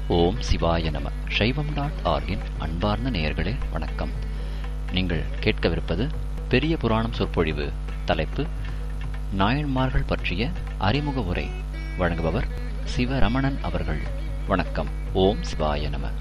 ஓம் சிவாய நம சைவம் டாட் ஆர்கின் அன்பார்ந்த நேயர்களே வணக்கம் நீங்கள் கேட்கவிருப்பது பெரிய புராணம் சொற்பொழிவு தலைப்பு நாயன்மார்கள் பற்றிய அறிமுக உரை வழங்குபவர் சிவரமணன் அவர்கள் வணக்கம் ஓம் சிவாய நம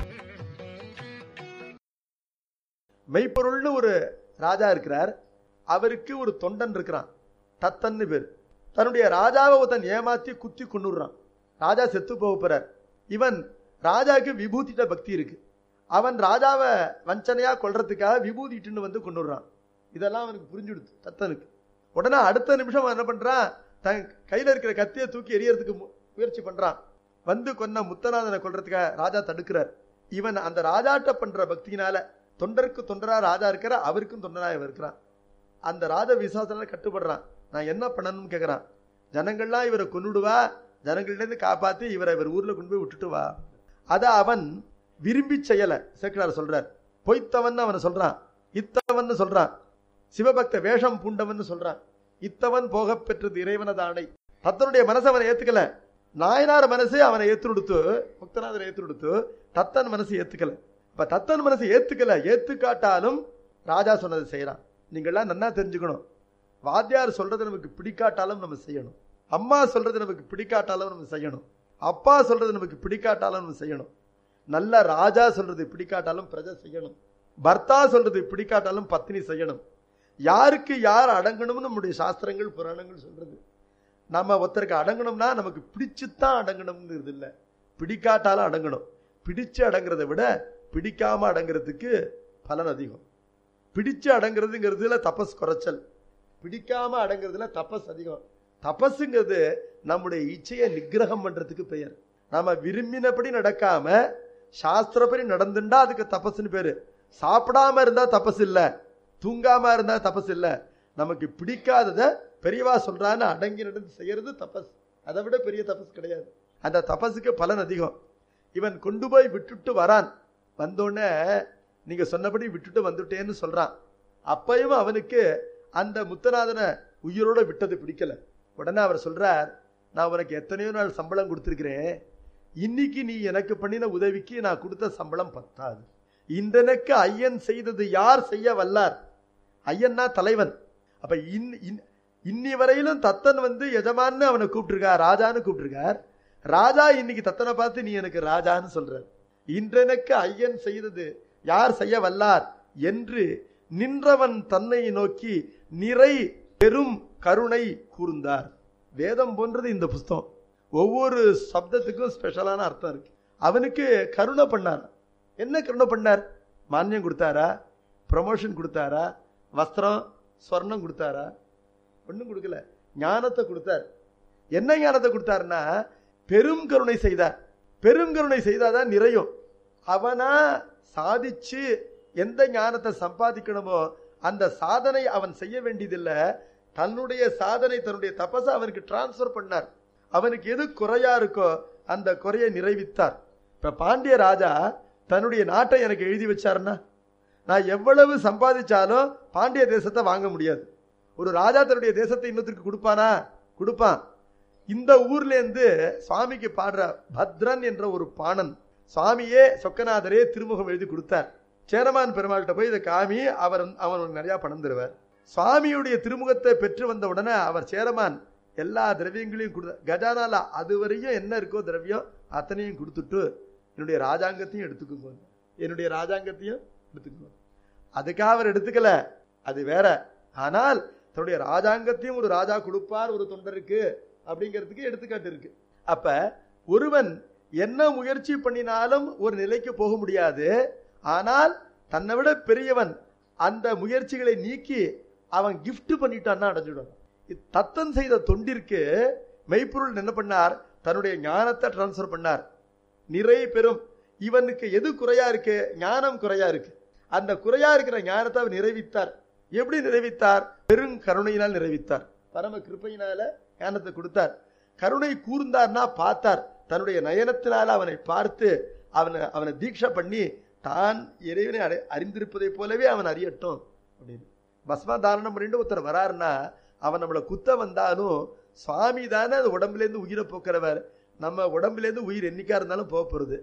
மெய்ப்பொருள்னு ஒரு ராஜா இருக்கிறார் அவருக்கு ஒரு தொண்டன் இருக்கிறான் தத்தன்னு பேர் தன்னுடைய ராஜாவை ஒருத்தன் ஏமாத்தி குத்தி கொண்டுடுறான் ராஜா செத்து போக போறார் இவன் ராஜாவுக்கு விபூதிட்ட பக்தி இருக்கு அவன் ராஜாவை வஞ்சனையா கொல்றதுக்காக விபூதிட்டுன்னு வந்து கொண்டுடுறான் இதெல்லாம் அவனுக்கு புரிஞ்சுடுது தத்தனுக்கு உடனே அடுத்த நிமிஷம் அவன் என்ன பண்றான் தன் கையில இருக்கிற கத்தியை தூக்கி எரியறதுக்கு மு- முயற்சி பண்றான் வந்து கொன்ன முத்தநாதனை கொல்றதுக்காக ராஜா தடுக்கிறார் இவன் அந்த ராஜாட்ட பண்ற பக்தியினால தொண்டருக்கு தொண்டரா ராஜா இருக்கிற அவருக்கும் தொண்டரா இவன் இருக்கிறான் அந்த ராஜ விசுவாசனால கட்டுப்படுறான் நான் என்ன பண்ணணும்னு கேக்குறான் ஜனங்கள்லாம் இவரை கொன்னுடுவா ஜனங்கள்டேருந்து காப்பாத்தி இவரை இவர் ஊர்ல கொண்டு போய் விட்டுட்டு வா அத அவன் விரும்பி செய்யல சேக்கலார் சொல்றார் பொய்த்தவன் அவனை சொல்றான் இத்தவன் சொல்றான் சிவபக்த வேஷம் பூண்டவன் சொல்றான் இத்தவன் போக பெற்றது இறைவனது ஆணை தத்தனுடைய மனசை அவனை ஏத்துக்கல நாயனார் மனசு அவனை ஏத்துடுத்து முக்தநாதரை ஏத்துடுத்து தத்தன் மனசு ஏத்துக்கல இப்ப தத்தன் மனசு ஏத்துக்கல ஏத்துக்காட்டாலும் ராஜா சொன்னதை செய்யறான் நீங்கள்லாம் நன்னா தெரிஞ்சுக்கணும் வாத்தியார் சொல்றது நமக்கு பிடிக்காட்டாலும் நம்ம செய்யணும் அம்மா சொல்றது நமக்கு பிடிக்காட்டாலும் நம்ம செய்யணும் அப்பா சொல்றது நமக்கு பிடிக்காட்டாலும் நம்ம செய்யணும் நல்ல ராஜா சொல்றது பிடிக்காட்டாலும் பிரஜை செய்யணும் பர்த்தா சொல்றது பிடிக்காட்டாலும் பத்னி செய்யணும் யாருக்கு யார் அடங்கணும்னு நம்முடைய சாஸ்திரங்கள் புராணங்கள் சொல்றது நம்ம ஒருத்தருக்கு அடங்கணும்னா நமக்கு பிடிச்சுத்தான் அடங்கணும்ங்கிறது இல்லை பிடிக்காட்டாலும் அடங்கணும் பிடிச்சு அடங்குறதை விட பிடிக்காம அடங்குறதுக்கு பலன் அதிகம் பிடிச்சு அடங்குறதுங்கிறதுல தபஸ் குறைச்சல் பிடிக்காம அடங்குறதுல தபஸ் அதிகம் தபஸுங்கிறது நம்முடைய இச்சையை நிக்கிரகம் பண்றதுக்கு பெயர் நாம விரும்பினபடி நடக்காம சாஸ்திரப்படி நடந்துண்டா அதுக்கு தபஸ்னு பேரு சாப்பிடாம இருந்தா தபஸ் இல்ல தூங்காம இருந்தா தபஸ் இல்ல நமக்கு பிடிக்காதத பெரியவா சொல்றான்னு அடங்கி நடந்து செய்யறது தபஸ் அதை விட பெரிய தபஸ் கிடையாது அந்த தபஸுக்கு பலன் அதிகம் இவன் கொண்டு போய் விட்டுட்டு வரான் வந்தோடனே நீங்க சொன்னபடி விட்டுட்டு வந்துட்டேன்னு சொல்றான் அப்பயும் அவனுக்கு அந்த முத்தநாதனை உயிரோட விட்டது பிடிக்கல உடனே அவர் சொல்றார் நான் உனக்கு எத்தனையோ நாள் சம்பளம் கொடுத்துருக்கிறேன் இன்னைக்கு நீ எனக்கு பண்ணின உதவிக்கு நான் கொடுத்த சம்பளம் பத்தாது இன்றெனக்கு ஐயன் செய்தது யார் செய்ய வல்லார் ஐயன்னா தலைவன் அப்ப இன் இன்- இன்னி வரையிலும் தத்தன் வந்து எஜமான்னு அவனை கூப்பிட்டிருக்கார் ராஜான்னு கூப்பிட்டிருக்கார் ராஜா இன்னைக்கு தத்தனை பார்த்து நீ எனக்கு ராஜான்னு சொல்றார் இன்றெனக்கு ஐயன் செய்தது யார் செய்ய வல்லார் என்று நின்றவன் தன்னை நோக்கி நிறை பெரும் கருணை கூர்ந்தார் வேதம் போன்றது இந்த புஸ்தகம் ஒவ்வொரு சப்தத்துக்கும் ஸ்பெஷலான அர்த்தம் இருக்கு அவனுக்கு கருணை பண்ணார் என்ன கருணை பண்ணார் மானியம் கொடுத்தாரா ப்ரமோஷன் கொடுத்தாரா வஸ்திரம் ஸ்வர்ணம் கொடுத்தாரா ஒன்றும் கொடுக்கல ஞானத்தை கொடுத்தார் என்ன ஞானத்தை கொடுத்தாருன்னா பெரும் கருணை செய்தார் பெரும் கருணை செய்தாதான் நிறையும் அவனா சாதிச்சு எந்த ஞானத்தை சம்பாதிக்கணுமோ அந்த சாதனை அவன் செய்ய வேண்டியதில்லை தன்னுடைய சாதனை தன்னுடைய தபசை அவனுக்கு டிரான்ஸ்ஃபர் பண்ணார் அவனுக்கு எது குறையா இருக்கோ அந்த குறையை நிறைவித்தார் இப்ப பாண்டிய ராஜா தன்னுடைய நாட்டை எனக்கு எழுதி வச்சாருன்னா நான் எவ்வளவு சம்பாதிச்சாலும் பாண்டிய தேசத்தை வாங்க முடியாது ஒரு ராஜா தன்னுடைய தேசத்தை இன்னொருத்தருக்கு கொடுப்பானா கொடுப்பான் இந்த ஊர்ல இருந்து சுவாமிக்கு பாடுற பத்ரன் என்ற ஒரு பாணன் சுவாமியே சொக்கநாதரே திருமுகம் எழுதி கொடுத்தார் சேரமான் பெருமாள்கிட்ட போய் இதை காமி அவர் அவன் உனக்கு நிறைய பணம் தருவார் சுவாமியுடைய திருமுகத்தை பெற்று வந்த உடனே அவர் சேரமான் எல்லா திரவியங்களையும் கொடுத்த கஜானால அது வரையும் என்ன இருக்கோ திரவியம் அத்தனையும் கொடுத்துட்டு என்னுடைய ராஜாங்கத்தையும் எடுத்துக்கோங்க என்னுடைய ராஜாங்கத்தையும் எடுத்துக்கோங்க அதுக்காக அவர் எடுத்துக்கல அது வேற ஆனால் தன்னுடைய ராஜாங்கத்தையும் ஒரு ராஜா கொடுப்பார் ஒரு தொண்டருக்கு அப்படிங்கிறதுக்கு எடுத்துக்காட்டு இருக்கு அப்ப ஒருவன் என்ன முயற்சி பண்ணினாலும் ஒரு நிலைக்கு போக முடியாது ஆனால் தன்னை விட பெரியவன் அந்த முயற்சிகளை நீக்கி அவன் gift பண்ணிட்டான்னா அடைஞ்சிடும் இது தத்தன் செய்த தொண்டிற்கு மெய்ப்பொருள் என்ன பண்ணார் தன்னுடைய ஞானத்தை டிரான்ஸ்ஃபர் பண்ணார் நிறை பெறும் இவனுக்கு எது குறையா இருக்கு ஞானம் குறையா இருக்கு அந்த குறையா இருக்கிற ஞானத்தை அவர் நிறைவித்தார் எப்படி நிறைவித்தார் பெரும் கருணையினால் நிறைவித்தார் பரம கிருப்பையினால ஞானத்தை கொடுத்தார் கருணை கூர்ந்தார்னா பார்த்தார் தன்னுடைய நயனத்தினால அவனை பார்த்து அவனை அவனை தீட்சை பண்ணி தான் இறைவனை அடை அறிந்திருப்பதை போலவே அவன் அறியட்டும் அப்படின்னு பஸ்மா தாரணம் பண்ணிட்டு ஒருத்தர் வராருன்னா அவன் நம்மளை குத்த வந்தாலும் சுவாமி தானே அது உடம்புலேருந்து உயிரை போக்குறவர் நம்ம உடம்புலேருந்து உயிர் என்னைக்கா இருந்தாலும் போக போறது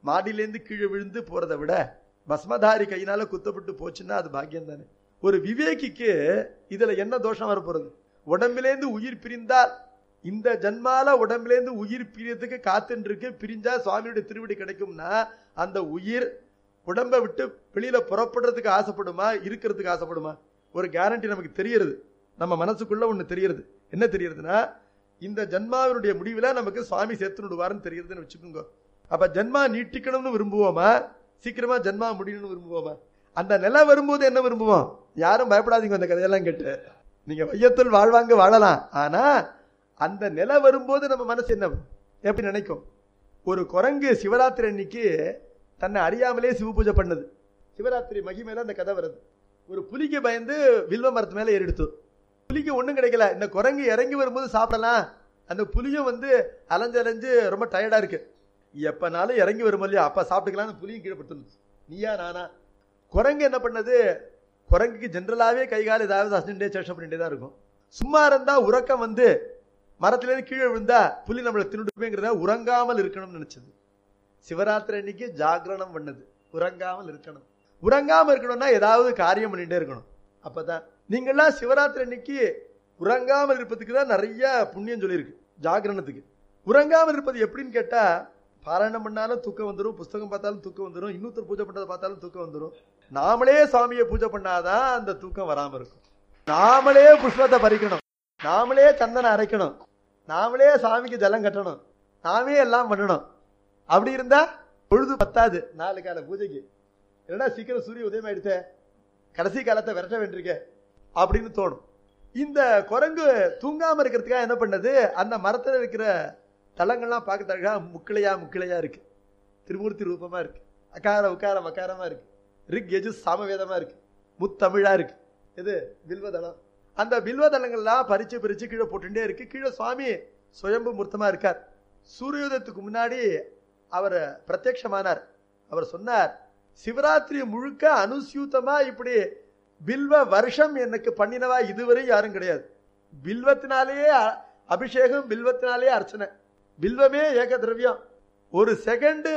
மாடியிலேருந்து கீழே விழுந்து போறதை விட பஸ்மதாரி கையினால குத்தப்பட்டு போச்சுன்னா அது பாக்கியம் தானே ஒரு விவேகிக்கு இதுல என்ன தோஷம் வரப்போறது உடம்பிலேந்து உயிர் பிரிந்தால் இந்த ஜன்மால உடம்பிலேந்து உயிர் பிரியறதுக்கு காத்துன்னு இருக்கு பிரிஞ்சா சுவாமியுடைய திருவடி கிடைக்கும்னா அந்த உயிர் உடம்பை விட்டு வெளியில புறப்படுறதுக்கு ஆசைப்படுமா இருக்கிறதுக்கு ஆசைப்படுமா ஒரு கேரண்டி நமக்கு தெரியறது நம்ம மனசுக்குள்ள ஒண்ணு தெரியறது என்ன தெரியறதுன்னா இந்த ஜன்மாவினுடைய முடிவுல நமக்கு சுவாமி சேர்த்து விடுவாருன்னு தெரியறதுன்னு வச்சுக்கோங்க அப்ப ஜன்மா நீட்டிக்கணும்னு விரும்புவோமா சீக்கிரமா ஜன்மா முடியணும்னு விரும்புவோமா அந்த நிலை வரும்போது என்ன விரும்புவோம் யாரும் பயப்படாதீங்க அந்த கதையெல்லாம் கேட்டு நீங்க வையத்துள் வாழ்வாங்க வாழலாம் ஆனா அந்த நிலை வரும்போது நம்ம மனசு என்ன எப்படி நினைக்கும் ஒரு குரங்கு சிவராத்திரி அன்னைக்கு தன்னை அறியாமலே சிவ பூஜை பண்ணுது சிவராத்திரி மகிமையில அந்த கதை வருது ஒரு புலிக்கு பயந்து வில்வ மரத்து மேல ஏறிடுத்து புலிக்கு ஒண்ணும் கிடைக்கல இந்த குரங்கு இறங்கி வரும்போது சாப்பிடலாம் அந்த புலியும் வந்து அலைஞ்சு அலைஞ்சு ரொம்ப டயர்டா இருக்கு எப்பனாலும் இறங்கி வரும் இல்லையா அப்ப சாப்பிட்டுக்கலாம் அந்த புலியும் கீழே படுத்துருந்துச்சு நீயா நானா குரங்கு என்ன பண்ணது குரங்குக்கு ஜென்ரலாவே கை கால் ஏதாவது அசண்டே சேஷம் பண்ணிட்டே தான் இருக்கும் சும்மா இருந்தா உறக்கம் வந்து மரத்துல இருந்து கீழே விழுந்தா புலி நம்மளை தின்னுடுமேங்கிறத உறங்காமல் இருக்கணும்னு நினைச்சது சிவராத்திரி அன்னைக்கு ஜாகரணம் பண்ணது உறங்காமல் இருக்கணும் உறங்காம இருக்கணும்னா ஏதாவது காரியம் பண்ணிட்டே இருக்கணும் அப்பதான் நீங்கெல்லாம் சிவராத்திரி அன்னைக்கு உறங்காமல் இருப்பதுக்கு தான் நிறைய புண்ணியம் சொல்லியிருக்கு ஜாகரணத்துக்கு உறங்காமல் இருப்பது எப்படின்னு கேட்டா பாராயணம் பண்ணாலும் தூக்கம் வந்துடும் புஸ்தகம் பார்த்தாலும் தூக்கம் வந்துடும் இன்னொருத்தர் பூஜை பண்றதை பார்த்தாலும் தூக்கம் வந்துடும் நாமளே சுவாமியை பூஜை பண்ணாதான் அந்த தூக்கம் வராம இருக்கும் நாமளே புஷ்பத்தை பறிக்கணும் நாமளே சந்தனம் அரைக்கணும் நாமளே சாமிக்கு ஜலம் கட்டணும் நாமே எல்லாம் பண்ணணும் அப்படி இருந்தா பொழுது பத்தாது நாலு கால பூஜைக்கு என்னடா சீக்கிரம் சூரிய உதயம் ஆயிடுச்சே கடைசி காலத்தை விரட்ட வேண்டியிருக்க அப்படின்னு தோணும் இந்த குரங்கு தூங்காம இருக்கிறதுக்காக என்ன பண்ணது அந்த மரத்துல இருக்கிற தளங்கள்லாம் பார்க்கறதுக்காக முக்கிளையா முக்கிளையா இருக்கு திருமூர்த்தி ரூபமா இருக்கு அகார உக்கார மக்காரமா இருக்கு ரிக் எஜு சாமவேதமா இருக்கு முத்தமிழா இருக்கு இது வில்வதளம் அந்த வில்வதளங்கள்லாம் பறிச்சு பறிச்சு கீழே போட்டுட்டே இருக்கு கீழே சுவாமி சுயம்பு மூர்த்தமா இருக்கார் சூரியோதயத்துக்கு முன்னாடி அவர் பிரத்யட்சமானார் அவர் சொன்னார் சிவராத்திரி முழுக்க அனுசியூத்தமா இப்படி பில்வ வருஷம் எனக்கு பண்ணினவா இதுவரை யாரும் கிடையாது பில்வத்தினாலேயே அ- அபிஷேகம் பில்வத்தினாலேயே அர்ச்சனை பில்வமே ஏக திரவியம் ஒரு செகண்ட்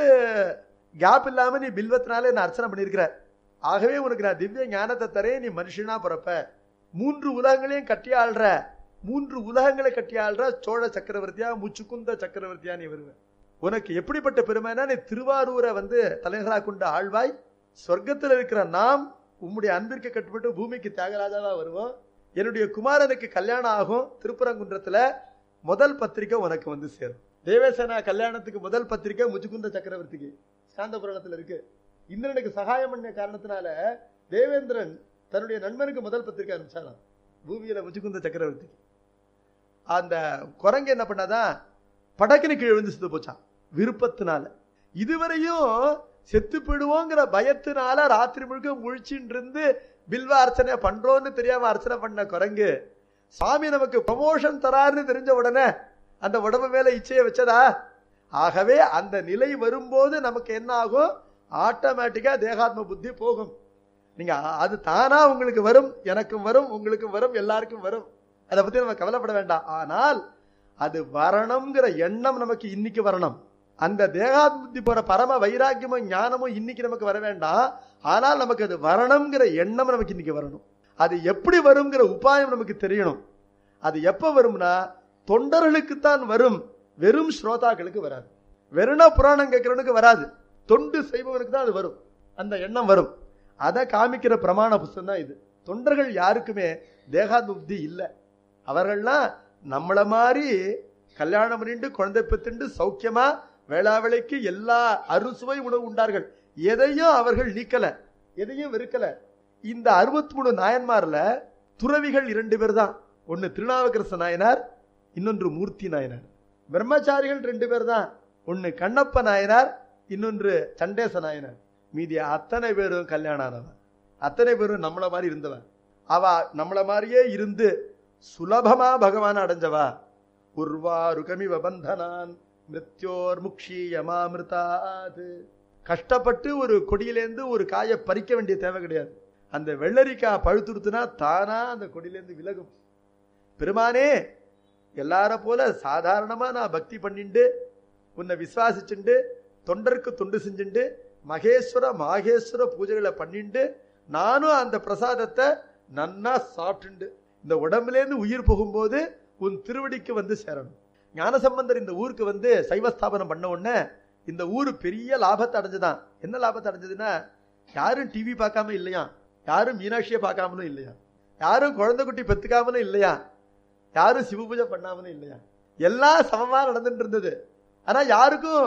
கேப் இல்லாம நீ பில்வத்தினாலே நான் அர்ச்சனை பண்ணியிருக்கிற ஆகவே உனக்கு நான் திவ்ய ஞானத்தை தரேன் நீ மனுஷனா பிறப்ப மூன்று உலகங்களையும் கட்டி ஆள்ற மூன்று உலகங்களை கட்டி ஆள்ற சோழ சக்கரவர்த்தியா முச்சுக்குந்த சக்கரவர்த்தியா நீ வருவ உனக்கு எப்படிப்பட்ட பெருமைனா நீ திருவாரூரை வந்து தலைநகராக கொண்ட ஆழ்வாய் சொர்க்கத்தில் இருக்கிற நாம் உம்முடைய அன்பிற்கு கட்டுப்பட்டு பூமிக்கு தியாகராஜாவா வருவோம் என்னுடைய குமாரனுக்கு கல்யாணம் ஆகும் திருப்பரங்குன்றத்துல முதல் பத்திரிக்கை உனக்கு வந்து சேரும் தேவேசனா கல்யாணத்துக்கு முதல் பத்திரிக்கை முஜுகுந்த சக்கரவர்த்திக்கு சாந்த புராணத்துல இருக்கு இந்திரனுக்கு சகாயம் பண்ண காரணத்தினால தேவேந்திரன் தன்னுடைய நண்பனுக்கு முதல் பத்திரிக்கை அனுப்பிச்சாராம் பூமியில முஜுகுந்த சக்கரவர்த்திக்கு அந்த குரங்கு என்ன பண்ணாதான் படக்குனு கீழே விழுந்து செத்து போச்சான் விருப்பத்தினால இதுவரையும் செத்து போயிடுவோங்கிற பயத்தினால ராத்திரி முழுக்க முழிச்சுட்டு இருந்து பில்வ அர்ச்சனை பண்றோம்னு தெரியாம அர்ச்சனை பண்ண குரங்கு சாமி நமக்கு ப்ரமோஷன் தராருன்னு தெரிஞ்ச உடனே அந்த உடம்பு மேல இச்சையை வச்சதா ஆகவே அந்த நிலை வரும்போது நமக்கு என்ன ஆகும் ஆட்டோமேட்டிக்கா தேகாத்ம புத்தி போகும் நீங்க அ- அது தானா உங்களுக்கு வரும் எனக்கும் வரும் உங்களுக்கும் வரும் எல்லாருக்கும் வரும் அதை பத்தி நம்ம கவலைப்பட வேண்டாம் ஆனால் அது வரணுங்கிற எண்ணம் நமக்கு இன்னைக்கு வரணும் அந்த தேகாத்ம புத்தி போற பரம வைராக்கியமும் ஞானமும் இன்னைக்கு நமக்கு வர வேண்டாம் ஆனால் நமக்கு அது வரணுங்கிற எண்ணம் நமக்கு இன்னைக்கு வரணும் அது எப்படி வருங்கிற உபாயம் நமக்கு தெரியணும் அது எப்ப வரும்னா தொண்டர்களுக்குத்தான் வரும் வெறும் ஸ்ரோதாக்களுக்கு வராது வெறுனா புராணம் கேட்கிறவனுக்கு வராது தொண்டு செய்பவனுக்கு தான் அது வரும் அந்த எண்ணம் வரும் அதை காமிக்கிற பிரமாண புஸ்தகம் தான் இது தொண்டர்கள் யாருக்குமே தேகாத்ம புத்தி இல்லை அவர்கள்லாம் நம்மள மாதிரி கல்யாணம் பண்ணிட்டு குழந்தை பெத்துண்டு சௌக்கியமா வேளாவேளைக்கு எல்லா அறுசுவை உணவு உண்டார்கள் எதையும் அவர்கள் நீக்கல எதையும் வெறுக்கல இந்த அறுபத்தி மூணு நாயன்மார்ல துறவிகள் இரண்டு பேர் தான் ஒன்னு திருநாவுக்கரசு நாயனார் இன்னொன்று மூர்த்தி நாயனார் பிரம்மச்சாரிகள் ரெண்டு பேர் தான் ஒன்னு கண்ணப்ப நாயனார் இன்னொன்று சண்டேச நாயனார் மீதி அத்தனை பேரும் கல்யாணம் ஆனவன் அத்தனை பேரும் நம்மள மாதிரி இருந்தவன் அவ நம்மள மாதிரியே இருந்து சுலபமா பகவான் அடைஞ்சவா உர்வாருகமிவ பந்தனான் மிருத்யோர் முக்ஷீயமாமிருதாது கஷ்டப்பட்டு ஒரு கொடியிலேருந்து ஒரு காயை பறிக்க வேண்டிய தேவை கிடையாது அந்த வெள்ளரிக்காய் பழுத்துடுத்துனா தானா அந்த கொடியிலேருந்து விலகும் பெருமானே எல்லார போல சாதாரணமா நான் பக்தி பண்ணிண்டு உன்னை விசுவாசிச்சுண்டு தொண்டருக்கு தொண்டு செஞ்சுண்டு மகேஸ்வர மாகேஸ்வர பூஜைகளை பண்ணிண்டு நானும் அந்த பிரசாதத்தை நன்னா சாப்பிட்டுண்டு இந்த உடம்புலேருந்து உயிர் போகும்போது உன் திருவடிக்கு வந்து சேரணும் ஞானசம்பந்தர் இந்த ஊருக்கு வந்து சைவஸ்தாபனம் பண்ண உடனே இந்த ஊரு பெரிய லாபத்தை அடைஞ்சுதான் என்ன லாபத்தை அடைஞ்சதுன்னா யாரும் டிவி பார்க்காம இல்லையா யாரும் மீனாட்சியை பார்க்காமலும் இல்லையா யாரும் குழந்தை குட்டி பெத்துக்காமலும் இல்லையா யாரும் சிவ பூஜை பண்ணாமலும் இல்லையா எல்லாம் சமமா நடந்துட்டு இருந்தது ஆனா யாருக்கும்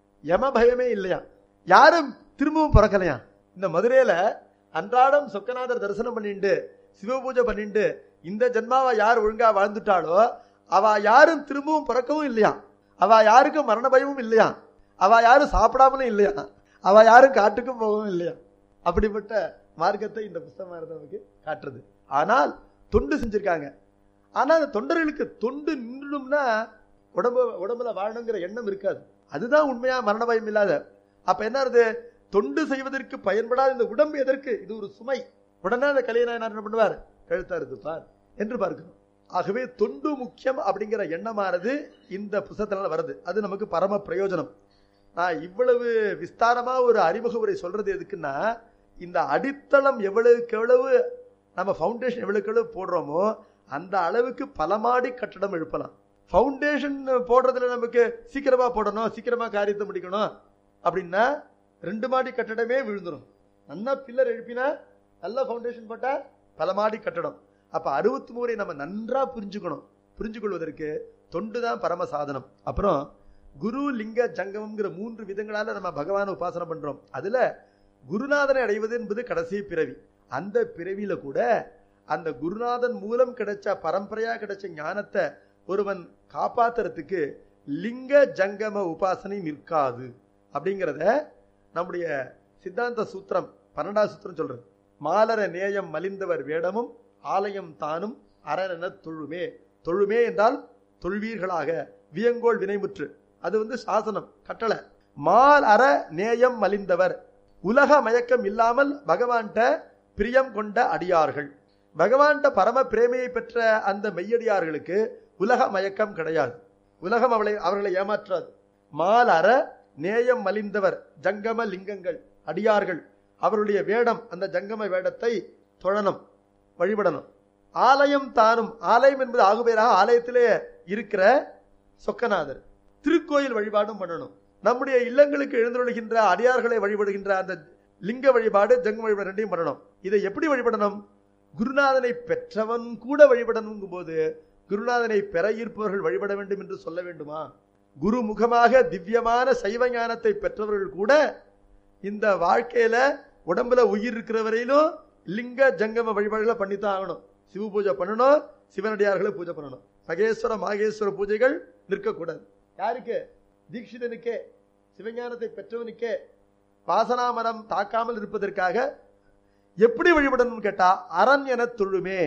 யம பயமே இல்லையா யாரும் திரும்பவும் பிறக்கலையா இந்த மதுரையில அன்றாடம் சொக்கநாதர் தரிசனம் பண்ணிட்டு சிவ பூஜை பண்ணிட்டு இந்த ஜென்மாவை யார் ஒழுங்கா வாழ்ந்துட்டாளோ அவ யாரும் திரும்பவும் பிறக்கவும் இல்லையா அவ யாருக்கும் மரண பயமும் இல்லையா அவ யாரும் சாப்பிடாமலும் இல்லையா அவ யாரும் காட்டுக்கும் போகவும் இல்லையா அப்படிப்பட்ட மார்க்கத்தை இந்த புஸ்தகமா இருந்தவங்க காட்டுறது ஆனால் தொண்டு செஞ்சிருக்காங்க ஆனா அந்த தொண்டர்களுக்கு தொண்டு நின்றுடும்னா உடம்பு உடம்புல வாழணுங்கிற எண்ணம் இருக்காது அதுதான் உண்மையா மரண பயம் இல்லாத அப்ப என்ன ஆகுது தொண்டு செய்வதற்கு பயன்படாத இந்த உடம்பு எதற்கு இது ஒரு சுமை உடனே அந்த கலையனார் என்ன பண்ணுவார் கழுத்தறுத்து பார் என்று பார்க்கணும் ஆகவே தொண்டு முக்கியம் அப்படிங்கிற எண்ணமானது இந்த புத்தகத்தினால வருது அது நமக்கு பரம பிரயோஜனம் நான் இவ்வளவு விஸ்தாரமா ஒரு அறிமுக உரை சொல்றது எதுக்குன்னா இந்த அடித்தளம் எவ்வளவுக்கு எவ்வளவு நம்ம ஃபவுண்டேஷன் எவ்வளவுக்கு எவ்வளவு போடுறோமோ அந்த அளவுக்கு பல மாடி கட்டடம் எழுப்பலாம் ஃபவுண்டேஷன் போடுறதுல நமக்கு சீக்கிரமா போடணும் சீக்கிரமா காரியத்தை முடிக்கணும் அப்படின்னா ரெண்டு மாடி கட்டடமே விழுந்துடும் நல்லா பில்லர் எழுப்பினா நல்ல ஃபவுண்டேஷன் போட்டா பல மாடி கட்டடம் அப்ப அறுபத்தி மூறை நம்ம நன்றா புரிஞ்சுக்கணும் புரிஞ்சு கொள்வதற்கு தொண்டு தான் பரம சாதனம் அப்புறம் குரு லிங்க ஜங்கமம்ங்கிற மூன்று விதங்களால நம்ம பகவானை உபாசனை பண்றோம் அதுல குருநாதனை அடைவது என்பது கடைசி பிறவி அந்த பிறவியில கூட அந்த குருநாதன் மூலம் கிடைச்ச பரம்பரையா கிடைச்ச ஞானத்தை ஒருவன் காப்பாத்துறதுக்கு லிங்க ஜங்கம உபாசனை நிற்காது அப்படிங்கிறத நம்முடைய சித்தாந்த சூத்திரம் பன்னெண்டாவது சூத்திரம் சொல்றது மாலர நேயம் மலிந்தவர் வேடமும் ஆலயம் தானும் அரணென தொழுமே தொழுமே என்றால் தொல்வீர்களாக வியங்கோள் வினைமுற்று அது வந்து சாசனம் கட்டளை மால் அற நேயம் மலிந்தவர் உலக மயக்கம் இல்லாமல் பகவான்கிட்ட பிரியம் கொண்ட அடியார்கள் பகவான்கிட்ட பரம பிரேமையை பெற்ற அந்த மெய்யடியார்களுக்கு உலக மயக்கம் கிடையாது உலகம் அவளை அவர்களை ஏமாற்றாது மால் அற நேயம் மலிந்தவர் ஜங்கம லிங்கங்கள் அடியார்கள் அவருடைய வேடம் அந்த ஜங்கம வேடத்தை தொழணும் வழிபடணும் ஆலயம் தானும் ஆலயம் என்பது ஆகுபேராக ஆலயத்திலே இருக்கிற சொக்கநாதர் திருக்கோயில் வழிபாடும் பண்ணணும் நம்முடைய இல்லங்களுக்கு எழுந்துள்ளகின்ற அடியார்களை வழிபடுகின்ற அந்த லிங்க வழிபாடு ஜங்க வழிபாடு ரெண்டையும் பண்ணணும் இதை எப்படி வழிபடணும் குருநாதனை பெற்றவன் கூட வழிபடணும் போது குருநாதனை பெற இருப்பவர்கள் வழிபட வேண்டும் என்று சொல்ல வேண்டுமா குரு முகமாக திவ்யமான சைவ ஞானத்தை பெற்றவர்கள் கூட இந்த வாழ்க்கையில உடம்புல உயிர் இருக்கிற வரையிலும் லிங்க ஜங்கம வழிபாடுகளை பண்ணித்தான் ஆகணும் சிவ பூஜை பண்ணணும் சிவனடியார்களை பூஜை பண்ணணும் மகேஸ்வர மாகேஸ்வர பூஜைகள் நிற்கக்கூடாது யாருக்கு தீட்சிதனுக்கே சிவஞானத்தை பெற்றவனுக்கே வாசனாமரம் தாக்காமல் இருப்பதற்காக எப்படி வழிபடணும் கேட்டா அரண் என தொழுமே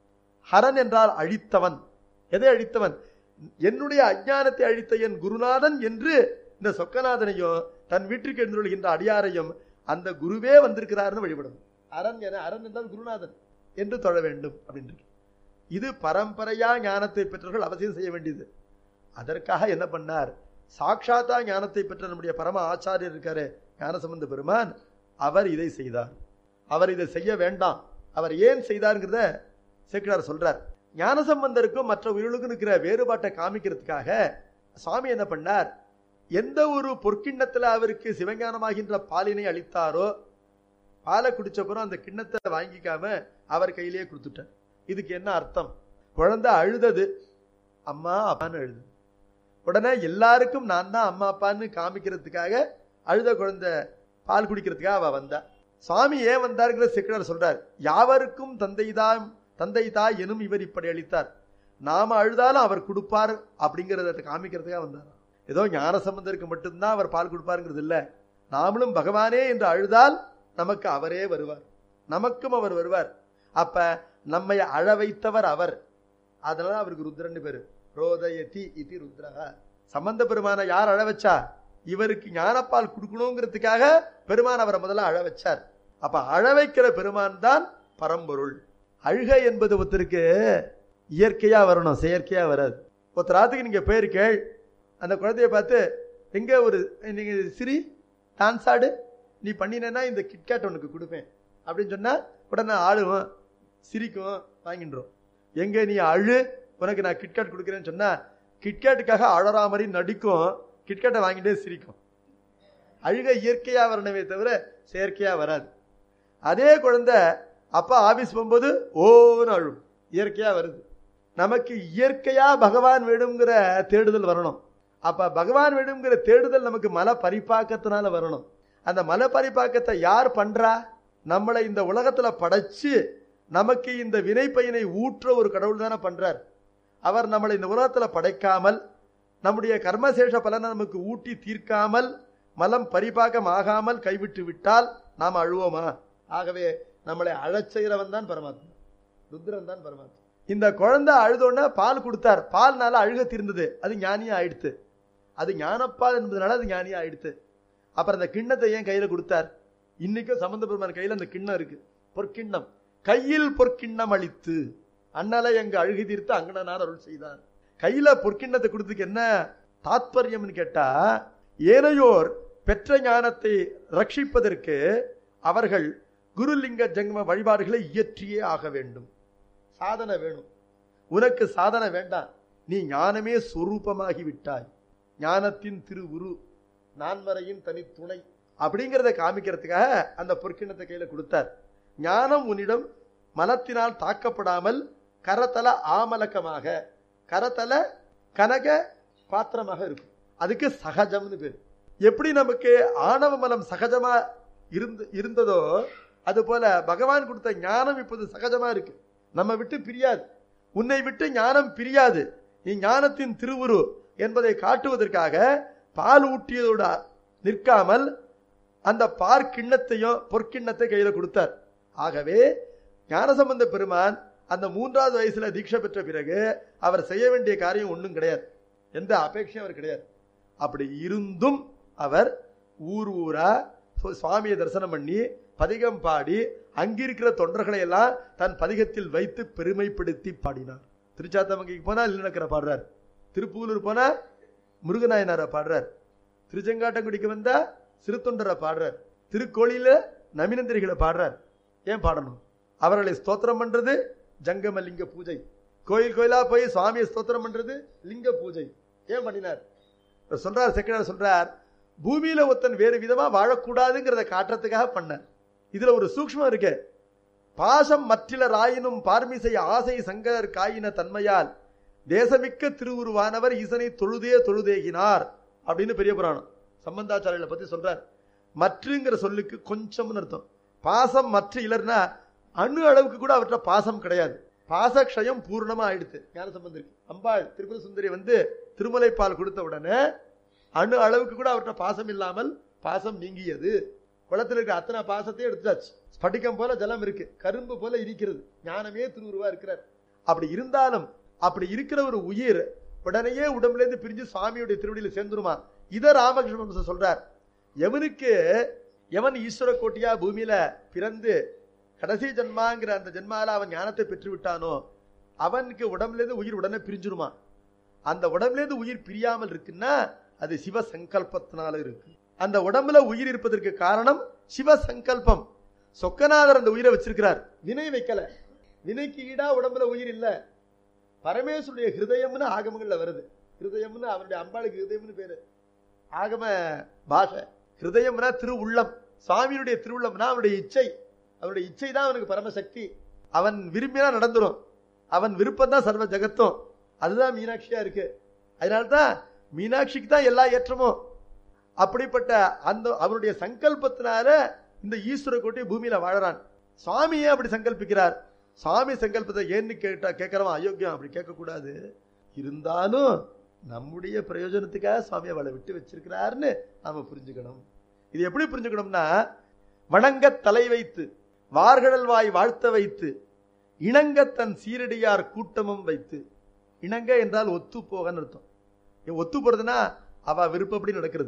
ஹரன் என்றால் அழித்தவன் எதை அழித்தவன் என்னுடைய அஞ்ஞானத்தை அழித்த என் குருநாதன் என்று இந்த சொக்கநாதனையும் தன் வீட்டிற்கு எழுந்துள்கின்ற அடியாரையும் அந்த குருவே வந்திருக்கிறார்னு வழிபடணும் அரண் என அரண் என்றால் குருநாதன் என்று தொழ வேண்டும் அப்படின்னு இது பரம்பரையா ஞானத்தை பெற்றவர்கள் அவசியம் செய்ய வேண்டியது அதற்காக என்ன பண்ணார் சாட்சாத்தா ஞானத்தை பெற்ற நம்முடைய பரம ஆச்சாரியர் இருக்காரு ஞானசம்பந்த பெருமான் அவர் இதை செய்தார் அவர் இதை செய்ய வேண்டாம் அவர் ஏன் செய்தார்ங்கிறத சேக்கிடார் சொல்றார் ஞானசம்பந்தருக்கும் மற்ற உயிர்களுக்கும் இருக்கிற வேறுபாட்டை காமிக்கிறதுக்காக சுவாமி என்ன பண்ணார் எந்த ஒரு பொற்கிண்ணத்துல அவருக்கு சிவஞானமாகின்ற பாலினை அளித்தாரோ பாலை குடிச்சப்புறம் அந்த கிண்ணத்தை வாங்கிக்காம அவர் கையிலேயே கொடுத்துட்டார் இதுக்கு என்ன அர்த்தம் குழந்தை அழுதது அம்மா அப்பான்னு அழுது உடனே எல்லாருக்கும் நான் தான் அம்மா அப்பான்னு காமிக்கிறதுக்காக அழுத குழந்தை பால் குடிக்கிறதுக்காக அவ வந்தா சுவாமி ஏன் வந்தாருங்கிற செக்ரர் சொல்றார் யாவருக்கும் தந்தை தான் தந்தை தாய் எனும் இவர் இப்படி அளித்தார் நாம அழுதாலும் அவர் கொடுப்பார் அப்படிங்கறத காமிக்கிறதுக்காக வந்தார் ஏதோ ஞான சம்பந்தருக்கு மட்டும்தான் அவர் பால் கொடுப்பாருங்கிறது இல்ல நாமளும் பகவானே என்று அழுதால் நமக்கு அவரே வருவார் நமக்கும் அவர் வருவார் அப்ப நம்மை அழ வைத்தவர் அவர் அதனால அவருக்கு ருத்ரன்னு பேரு ரோதயதி இது ருத்ரஹ சம்பந்த பெருமான யார் அழ வச்சா இவருக்கு ஞானப்பால் கொடுக்கணுங்கிறதுக்காக பெருமான் அவரை முதல்ல அழ வச்சார் அப்ப அழ வைக்கிற பெருமான் தான் பரம்பொருள் அழுகை என்பது ஒருத்தருக்கு இயற்கையா வரணும் செயற்கையா வராது ஒருத்தர் ஆத்துக்கு நீங்க போயிருக்கேள் அந்த குழந்தைய பார்த்து எங்க ஒரு நீங்க சிரி டான்ஸ் ஆடு நீ பண்ணினேன்னா இந்த கிட்கேட் உனக்கு கொடுப்பேன் அப்படின்னு சொன்னா உடனே ஆடுவோம் சிரிக்கும் வாங்கின்றோம் எங்க நீ அழு உனக்கு நான் கிட்கேட் கொடுக்குறேன்னு சொன்னா கிட்கேட்டுக்காக அழறா மாதிரி நடிக்கும் கிட்கேட்டை வாங்கிட்டே சிரிக்கும் அழுக இயற்கையா வரணுமே தவிர செயற்கையா வராது அதே குழந்தை அப்பா ஆபீஸ் போகும்போது ஓன்னு அழும் இயற்கையா வருது நமக்கு இயற்கையா பகவான் வேணுங்கிற தேடுதல் வரணும் அப்ப பகவான் வேணுங்கிற தேடுதல் நமக்கு மன பரிபாக்கத்தினால வரணும் அந்த மன பரிபாக்கத்தை யார் பண்றா நம்மளை இந்த உலகத்துல படைச்சு நமக்கு இந்த வினை பயனை ஊற்ற ஒரு கடவுள் தானே பண்றார் அவர் நம்மளை இந்த உலகத்துல படைக்காமல் நம்முடைய கர்மசேஷ பலனை நமக்கு ஊட்டி தீர்க்காமல் மலம் பரிபாகம் ஆகாமல் கைவிட்டு விட்டால் நாம் அழுவோமா ஆகவே நம்மளை அழச் செய்கிறவன் தான் பரமாத்மா ருத்ரன் தான் பரமாத்மா இந்த குழந்தை அழுதோன்னா பால் கொடுத்தார் பால்னால அழுக தீர்ந்தது அது ஞானியா ஆயிடுத்து அது ஞானப்பால் என்பதனால அது ஞானியா ஆயிடுத்து அப்புறம் அந்த கிண்ணத்தை ஏன் கையில கொடுத்தார் இன்னைக்கும் சம்பந்த பெருமான் கையில அந்த கிண்ணம் இருக்கு பொற்கிண்ணம் கையில் பொற்கிண்ணம் அளித்து அண்ணலை எங்க அழுகி தீர்த்து அங்கனார் அருள் செய்தார் கையில பொற்கிண்ணத்தை கொடுத்ததுக்கு என்ன தாத்பரியம்னு கேட்டா ஏனையோர் பெற்ற ஞானத்தை ரட்சிப்பதற்கு அவர்கள் குருலிங்க ஜென்ம வழிபாடுகளை இயற்றியே ஆக வேண்டும் சாதனை வேணும் உனக்கு சாதனை வேண்டாம் நீ ஞானமே சொரூபமாகி விட்டாய் ஞானத்தின் திருவுரு நான்மறையின் தனித்துணை அப்படிங்கிறத காமிக்கிறதுக்காக அந்த பொற்கிண்ணத்தை கையில கொடுத்தார் ஞானம் உன்னிடம் மனத்தினால் தாக்கப்படாமல் கரத்தல ஆமலக்கமாக கரத்தல கனக பாத்திரமாக இருக்கும் அதுக்கு சகஜம்னு பேர் எப்படி நமக்கு ஆணவ மலம் சகஜமா இருந்து இருந்ததோ அது போல பகவான் கொடுத்த ஞானம் இப்போது சகஜமா இருக்கு நம்ம விட்டு பிரியாது உன்னை விட்டு ஞானம் பிரியாது நீ ஞானத்தின் திருவுரு என்பதை காட்டுவதற்காக பால் ஊட்டியதோட நிற்காமல் அந்த பார் கிண்ணத்தையும் பொற்கிண்ணத்தை கையில கொடுத்தார் ஆகவே ஞானசம்பந்த பெருமான் அந்த மூன்றாவது வயசுல தீட்சை பெற்ற பிறகு அவர் செய்ய வேண்டிய காரியம் ஒன்றும் கிடையாது எந்த அபேட்சையும் அவர் கிடையாது அப்படி இருந்தும் அவர் ஊர் ஊரா சு- சுவாமியை தரிசனம் பண்ணி பதிகம் பாடி அங்கிருக்கிற தொண்டர்களை எல்லாம் தன் பதிகத்தில் வைத்து பெருமைப்படுத்தி பாடினார் திருச்சாத்தமங்கைக்கு போனா இல்லிணக்கரை பாடுறார் திருப்பூலூர் போனா முருகநாயனாரை பாடுறார் திருச்செங்காட்டங்குடிக்கு வந்தா சிறுத்தொண்டரை பாடுறார் திருக்கோளில நமினந்திரிகளை பாடுறார் ஏன் பாடணும் அவர்களை ஸ்தோத்திரம் பண்றது ஜங்கம லிங்க பூஜை கோயில் கோயிலா போய் சுவாமியை ஸ்தோத்திரம் பண்றது லிங்க பூஜை ஏன் பண்ணினார் இப்ப சொல்றார் செக்கடார் சொல்றார் பூமியில ஒருத்தன் வேறு விதமா வாழக்கூடாதுங்கிறத காட்டுறதுக்காக பண்ணார் இதுல ஒரு சூக்ஷ்மம் இருக்கு பாசம் மற்றிலர் ஆயினும் பார்மிசை ஆசை சங்கரர் காயின தன்மையால் தேசமிக்க திருவுருவானவர் ஈசனை தொழுதே தொழுதேகினார் அப்படின்னு பெரிய புராணம் சம்பந்தாச்சாரிகளை பத்தி சொல்றார் மற்றுங்கிற சொல்லுக்கு கொஞ்சம்னு அர்த்தம் பாசம் மற்ற இலர்னா அணு அளவுக்கு கூட அவர்கிட்ட பாசம் கிடையாது பாசக்ஷயம் பூர்ணமா ஆயிடுத்து ஞான சம்பந்தருக்கு அம்பாள் திருப்பதி சுந்தரி வந்து திருமலைப்பால் கொடுத்த உடனே அணு அளவுக்கு கூட அவர்கிட்ட பாசம் இல்லாமல் பாசம் நீங்கியது குளத்துல இருக்க அத்தனை பாசத்தையும் எடுத்தாச்சு ஸ்படிகம் போல ஜலம் இருக்கு கரும்பு போல இருக்கிறது ஞானமே திருவுருவா இருக்கிறார் அப்படி இருந்தாலும் அப்படி இருக்கிற ஒரு உயிர் உடனேயே உடம்புல இருந்து பிரிஞ்சு சுவாமியுடைய திருவடியில சேர்ந்துருமா இத ராமகிருஷ்ண சொல்றார் எவனுக்கு எவன் ஈஸ்வர கோட்டியா பூமியில பிறந்து கடைசி ஜென்மாங்கிற அந்த ஜென்மால அவன் ஞானத்தை பெற்று விட்டானோ அவனுக்கு உடம்புல இருந்து உயிர் உடனே பிரிஞ்சிருமா அந்த உடம்புல இருந்து உயிர் பிரியாமல் இருக்குன்னா அது சிவ சங்கல்பத்தினால இருக்கு அந்த உடம்புல உயிர் இருப்பதற்கு காரணம் சிவ சங்கல்பம் சொக்கநாதர் அந்த உயிரை வச்சிருக்கிறார் வினை வைக்கல வினைக்கு ஈடா உடம்புல உயிர் இல்ல பரமேஸ்வருடைய ஹிருதயம்னு ஆகமங்கள்ல வருது ஹிருதயம்னு அவருடைய அம்பாளுக்கு ஹிருதயம்னு பேரு ஆகம பாஷை ஹிருதயம்னா திரு உள்ளம் சுவாமியுடைய திருவுள்ளம்னா அவனுடைய இச்சை அவனுடைய இச்சை தான் அவனுக்கு பரமசக்தி அவன் விரும்பினா நடந்துரும் அவன் விருப்பம் தான் சர்வ ஜெகத்தும் அதுதான் மீனாட்சியா இருக்கு அதனால்தான் மீனாட்சிக்கு தான் எல்லா ஏற்றமும் அப்படிப்பட்ட அந்த அவருடைய சங்கல்பத்தினால இந்த ஈஸ்வர கோட்டை பூமியில வாழறான் சுவாமியே அப்படி சங்கல்பிக்கிறார் சுவாமி சங்கல்பத்தை ஏன்னு கேட்டா கேட்கறவன் அயோக்கியம் அப்படி கேட்கக்கூடாது இருந்தாலும் நம்முடைய பிரயோஜனத்துக்காக சுவாமி அவளை விட்டு வச்சிருக்கிறாருன்னு நாம புரிஞ்சுக்கணும் இது எப்படி புரிஞ்சுக்கணும்னா வணங்க தலை வைத்து வார்கடல் வாய் வாழ்த்த வைத்து இணங்க தன் சீரடியார் கூட்டமும் வைத்து இணங்க என்றால் ஒத்து போகன்னு அர்த்தம் ஏன் ஒத்து போறதுன்னா அவ விருப்பப்படி நடக்கிறது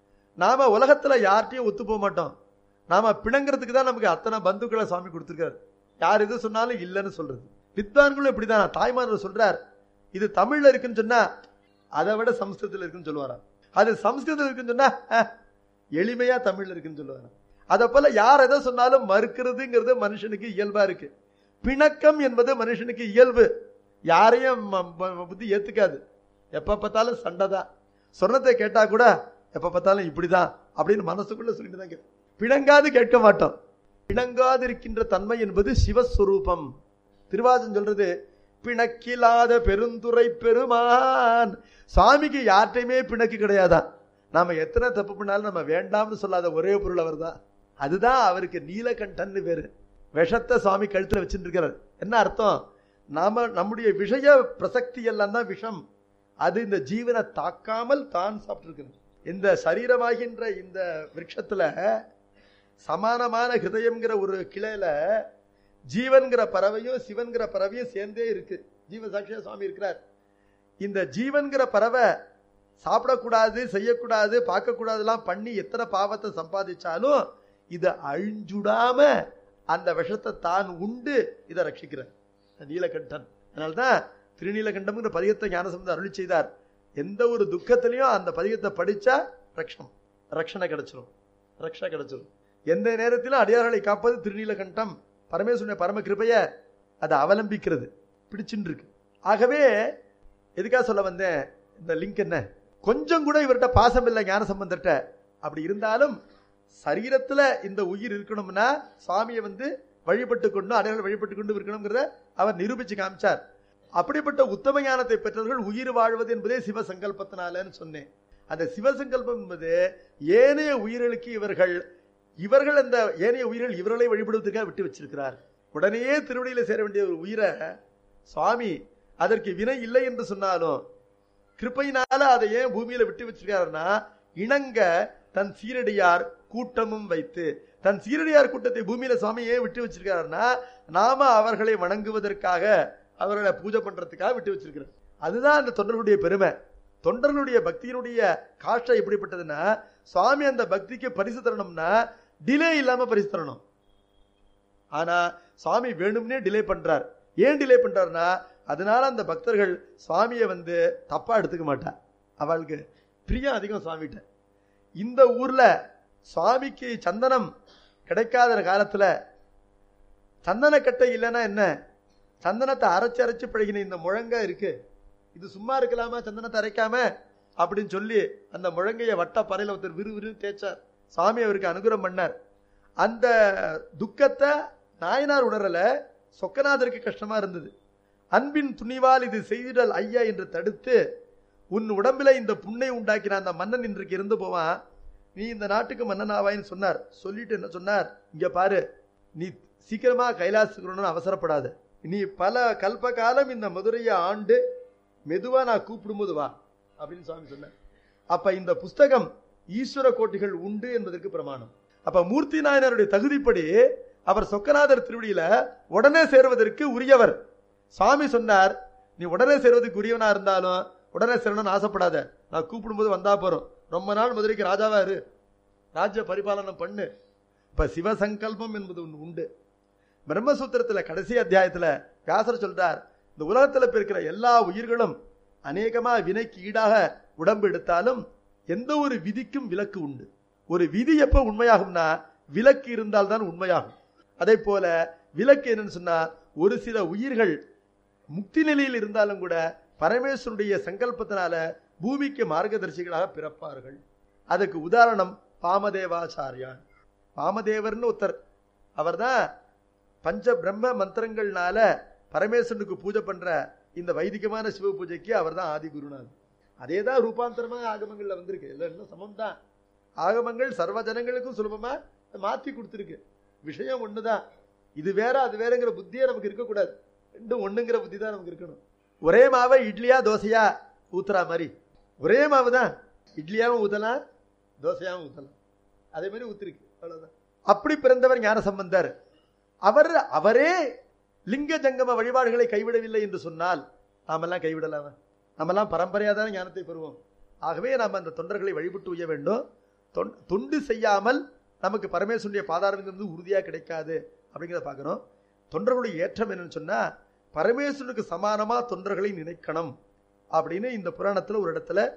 நாம உலகத்துல யார்கிட்டயும் ஒத்து போக மாட்டோம் நாம பிணங்கிறதுக்கு தான் நமக்கு அத்தனை பந்துக்களை சுவாமி கொடுத்துருக்காரு யார் எது சொன்னாலும் இல்லைன்னு சொல்றது வித்வான்களும் இப்படிதான் தாய்மானவர் சொல்றார் இது தமிழ்ல இருக்குன்னு சொன்னா அதை விட சம்ஸ்கிருதத்துல இருக்குன்னு சொல்லுவாராம் அது சம்ஸ்கிருதம் இருக்குன்னு சொன்னா அஹ், எளிமையா தமிழ்ல இருக்குன்னு சொல்லுவாங்க அதை போல யார் எதை சொன்னாலும் மறுக்கிறதுங்கிறது மனுஷனுக்கு இயல்பா இருக்கு பிணக்கம் என்பது மனுஷனுக்கு இயல்பு யாரையும் ம- ம- புத்தி ஏத்துக்காது எப்ப பார்த்தாலும் சண்டை தான் சொன்னதை கேட்டா கூட எப்ப பார்த்தாலும் இப்படிதான் அப்படின்னு மனசுக்குள்ள சொல்லிட்டு தான் கேட்கும். பிணங்காது கேட்க மாட்டோம் பிணங்காது இருக்கின்ற தன்மை என்பது சிவஸ்வரூபம் திருவாசம் சொல்றது பிணக்கில்லாத பெருந்துரை பெருமான் சாமிக்கு யார்ட்டையுமே பிணக்கு கிடையாதான் நாம எத்தனை தப்பு பண்ணாலும் நம்ம வேண்டாம்னு சொல்லாத ஒரே பொருள் அவர்தான் அதுதான் அவருக்கு நீலகண்டன்னு பேரு விஷத்தை சுவாமி கழுத்துல வச்சுட்டு இருக்கிறார் என்ன அர்த்தம் நாம நம்முடைய விஷய பிரசக்தி எல்லாம் தான் விஷம் அது இந்த ஜீவனை தாக்காமல் தான் சாப்பிட்டிருக்கிறது இந்த சரீரமாகின்ற இந்த விருட்சத்துல சமானமான ஹிருதயம்ங்கிற ஒரு கிளையில ஜீவன்கிற பறவையும் சிவன்கிற பறவையும் சேர்ந்தே இருக்கு ஜீவ சாட்சியா சுவாமி இருக்கிறார் இந்த ஜீவன்கிற பறவை சாப்பிடக்கூடாது செய்யக்கூடாது பார்க்கக்கூடாதுலாம் பண்ணி எத்தனை பாவத்தை சம்பாதிச்சாலும் இதை அழிஞ்சுடாம அந்த விஷத்தை தான் உண்டு இதை ரட்சிக்கிறார் நீலகண்டன் அதனால்தான் திருநீலகண்டம்ங்கிற பதிகத்தை ஞானசம்பந்த அருளி செய்தார் எந்த ஒரு துக்கத்திலையும் அந்த பதிகத்தை படிச்சா ரக்ஷம் ரக்ஷனை கிடைச்சிரும் ரக்ஷா கிடைச்சிரும் எந்த நேரத்திலும் அடியார்களை காப்பது திருநீலகண்டம் பரமேஸ்வரனுடைய பரம கிருபைய அதை அவலம்பிக்கிறது பிடிச்சுட்டு இருக்கு ஆகவே எதுக்காக சொல்ல வந்தேன் இந்த லிங்க் என்ன கொஞ்சம் கூட இவர்கிட்ட பாசம் இல்லை ஞான சம்பந்தர்கிட்ட அப்படி இருந்தாலும் சரீரத்துல இந்த உயிர் இருக்கணும்னா சுவாமியை வந்து வழிபட்டு கொண்டு அடையாளம் வழிபட்டு கொண்டு இருக்கணுங்கிறத அவர் நிரூபிச்சு காமிச்சார் அப்படிப்பட்ட உத்தம ஞானத்தை பெற்றவர்கள் உயிர் வாழ்வது என்பதே சிவசங்கல்பத்தினாலன்னு சொன்னேன் அந்த சிவசங்கல்பம் என்பது ஏனைய உயிர்களுக்கு இவர்கள் இவர்கள் அந்த ஏனைய உயிர்கள் இவர்களை வழிபடுவதற்காக விட்டு வச்சிருக்கிறார் உடனேயே திருவடியில சேர வேண்டிய ஒரு உயிரை சுவாமி அதற்கு வினை இல்லை என்று சொன்னாலும் கிருப்பையினால அதை ஏன் பூமியில விட்டு வச்சிருக்காருன்னா இணங்க தன் சீரடியார் கூட்டமும் வைத்து தன் சீரடியார் கூட்டத்தை பூமியில சுவாமி ஏன் விட்டு வச்சிருக்காருன்னா நாம அவர்களை வணங்குவதற்காக அவர்களை பூஜை பண்றதுக்காக விட்டு வச்சிருக்கிறார் அதுதான் அந்த தொண்டர்களுடைய பெருமை தொண்டர்களுடைய பக்தியினுடைய காஷ்டம் எப்படிப்பட்டதுன்னா சுவாமி அந்த பக்திக்கு பரிசு தரணும்னா டிலே இல்லாம பரிசு தரணும் ஆனா சுவாமி வேணும்னே டிலே பண்றார் ஏன் டிலே பண்றாருன்னா அதனால அந்த பக்தர்கள் சுவாமியை வந்து தப்பா எடுத்துக்க மாட்டா அவளுக்கு பிரியம் அதிகம் சுவாமிகிட்ட இந்த ஊர்ல சுவாமிக்கு சந்தனம் கிடைக்காத காலத்துல சந்தனக்கட்டை இல்லைன்னா என்ன சந்தனத்தை அரைச்சு அரைச்சு பழகின இந்த முழங்க இருக்கு இது சும்மா இருக்கலாமா சந்தனத்தை அரைக்காம அப்படின்னு சொல்லி அந்த முழங்கைய வட்ட பறையில ஒருத்தர் விறு விறு தேய்ச்சார் சாமி அவருக்கு அனுகிரகம் பண்ணார் அந்த துக்கத்தை நாயனார் உணரல சொக்கநாதருக்கு கஷ்டமா இருந்தது அன்பின் துணிவால் இது செய்திடல் ஐயா என்று தடுத்து உன் உடம்பில இந்த புண்ணை உண்டாக்கின அந்த மன்னன் இன்றைக்கு இருந்து போவான் நீ இந்த நாட்டுக்கு மன்னன் ஆவாயின்னு சொன்னார் சொல்லிட்டு என்ன சொன்னார் இங்க பாரு நீ சீக்கிரமா கைலாசுக்கணும்னு அவசரப்படாத நீ பல கல்ப காலம் இந்த மதுரையை ஆண்டு மெதுவா நான் கூப்பிடும்போது வா அப்படின்னு சுவாமி சொன்னார் அப்ப இந்த புஸ்தகம் ஈஸ்வர கோட்டிகள் உண்டு என்பதற்கு பிரமாணம் அப்ப மூர்த்தி நாயனருடைய தகுதிப்படி அவர் சொக்கநாதர் திருவடியில உடனே சேர்வதற்கு உரியவர் சுவாமி சொன்னார் நீ உடனே சேர்வதற்கு உரியவனா இருந்தாலும் உடனே சேரணும்னு ஆசைப்படாத நான் கூப்பிடும்போது வந்தா போறோம் ரொம்ப நாள் மதுரைக்கு ராஜாவா இரு ராஜ்ய பரிபாலனம் பண்ணு இப்ப சிவசங்கல்பம் என்பது ஒன்று உண்டு பிரம்மசூத்திரத்துல கடைசி அத்தியாயத்துல வியாசர் சொல்றார் இந்த உலகத்துல இருக்கிற எல்லா உயிர்களும் அநேகமா வினைக்கு ஈடாக உடம்பு எடுத்தாலும் எந்த ஒரு விதிக்கும் விலக்கு உண்டு ஒரு விதி எப்ப உண்மையாகும்னா விலக்கு இருந்தால் தான் உண்மையாகும் அதே போல விலக்கு என்னன்னு சொன்னா ஒரு சில உயிர்கள் முக்தி நிலையில் இருந்தாலும் கூட பரமேஸ்வருடைய சங்கல்பத்தினால பூமிக்கு மார்க்கதர்சிகளாக பிறப்பார்கள் அதுக்கு உதாரணம் பாமதேவாச்சாரியான் பாமதேவர்னு ஒருத்தர் அவர்தான் பஞ்ச பிரம்ம மந்திரங்கள்னால பரமேஸ்வரனுக்கு பூஜை பண்ற இந்த வைதிகமான சிவ பூஜைக்கு அவர்தான் ஆதி குருநாதர் அதே தான் ரூபாந்தரமா ஆகமங்கள்ல வந்திருக்கு எல்லாம் இன்னும் சமம் தான் ஆகமங்கள் சர்வ ஜனங்களுக்கும் சுலபமா மாத்தி கொடுத்துருக்கு விஷயம் ஒண்ணுதான் இது வேற அது வேறங்கிற புத்தியே நமக்கு இருக்கக்கூடாது ரெண்டும் ஒண்ணுங்கிற புத்தி தான் நமக்கு இருக்கணும் ஒரே மாவை இட்லியா தோசையா ஊத்துறா மாதிரி ஒரே மாவு தான் இட்லியாவும் ஊத்தலாம் தோசையாவும் ஊத்தலாம் அதே மாதிரி ஊத்திருக்கு அவ்வளவுதான் அப்படி பிறந்தவர் ஞான சம்பந்தர் அவர் அவரே லிங்க ஜங்கம வழிபாடுகளை கைவிடவில்லை என்று சொன்னால் நாமெல்லாம் கைவிடலாமா நம்மெல்லாம் பரம்பரையாக தானே ஞானத்தை பெறுவோம் ஆகவே நாம் அந்த தொண்டர்களை வழிபட்டு உய்ய வேண்டும் தொண்- தொண்டு செய்யாமல் நமக்கு பரமேஸ்வருடைய பாதாரமிருந்து உறுதியாக கிடைக்காது அப்படிங்கிறத பார்க்கணும் தொண்டர்களுடைய ஏற்றம் என்னன்னு சொன்னா பரமேஸ்வரனுக்கு சமானமா தொண்டர்களை நினைக்கணும் அப்படின்னு இந்த புராணத்துல ஒரு இடத்துல